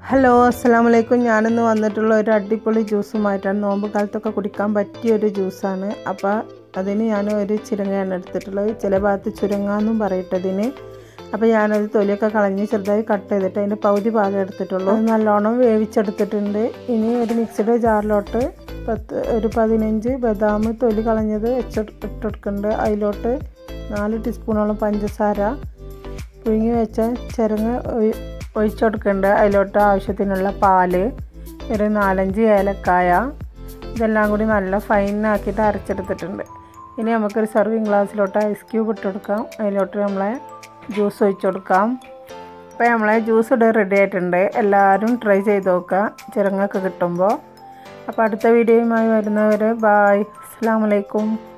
hello അസ്സാം വലൈക്കും ഞാനിന്ന് വന്നിട്ടുള്ള ഒരു അടിപൊളി ജ്യൂസുമായിട്ടാണ് നോമ്പ് കാലത്തൊക്കെ കുടിക്കാൻ പറ്റിയ ഒരു ജ്യൂസാണ് അപ്പോൾ അതിന് ഞാൻ ഒരു ചിരങ്ങയാണ് എടുത്തിട്ടുള്ളത് ചില ഭാഗത്ത് ചുരങ്ങാന്നും പറയിട്ടതിന് അപ്പോൾ ഞാനത് തൊലിയൊക്കെ കളഞ്ഞ് ചെറുതായി കട്ട് ചെയ്തിട്ട് അതിൻ്റെ പകുതി ഭാഗം എടുത്തിട്ടുള്ളൂ അത് നല്ലോണം വേവിച്ചെടുത്തിട്ടുണ്ട് ഇനി ഒരു മിക്സിയുടെ ജാറിലോട്ട് പത്ത് ഒരു പതിനഞ്ച് ബദാം തൊലി കളഞ്ഞത് വെച്ച് ഇട്ടെടുക്കുന്നുണ്ട് അതിലോട്ട് നാല് ടീസ്പൂണോളം പഞ്ചസാര പുഴുങ്ങി വെച്ച ചിരങ്ങ് ഒഴി- ഒഴിച്ചുകൊടുക്കുന്നുണ്ട് അതിലോട്ട് ആവശ്യത്തിനുള്ള പാല് ഒരു നാലഞ്ച് ഏലക്കായ ഇതെല്ലാം കൂടി നല്ല ഫൈനാക്കിയിട്ട് അരച്ചെടുത്തിട്ടുണ്ട് ഇനി നമുക്കൊരു സർവിങ് ഗ്ലാസ്സിലോട്ട് ഐസ് ക്യൂബ് ഇട്ട് കൊടുക്കാം അതിലോട്ട് നമ്മളെ ജ്യൂസ് ഒഴിച്ചു കൊടുക്കാം അപ്പോൾ നമ്മളെ ജ്യൂസ് ഇവിടെ റെഡി ആയിട്ടുണ്ട് എല്ലാവരും ട്രൈ ചെയ്ത് നോക്കുക ചിരങ്ങൊക്കെ കിട്ടുമ്പോൾ അപ്പോൾ അടുത്ത വീഡിയോയുമായി വരുന്നവരെ ബായ് അസ്സാം വലൈക്കും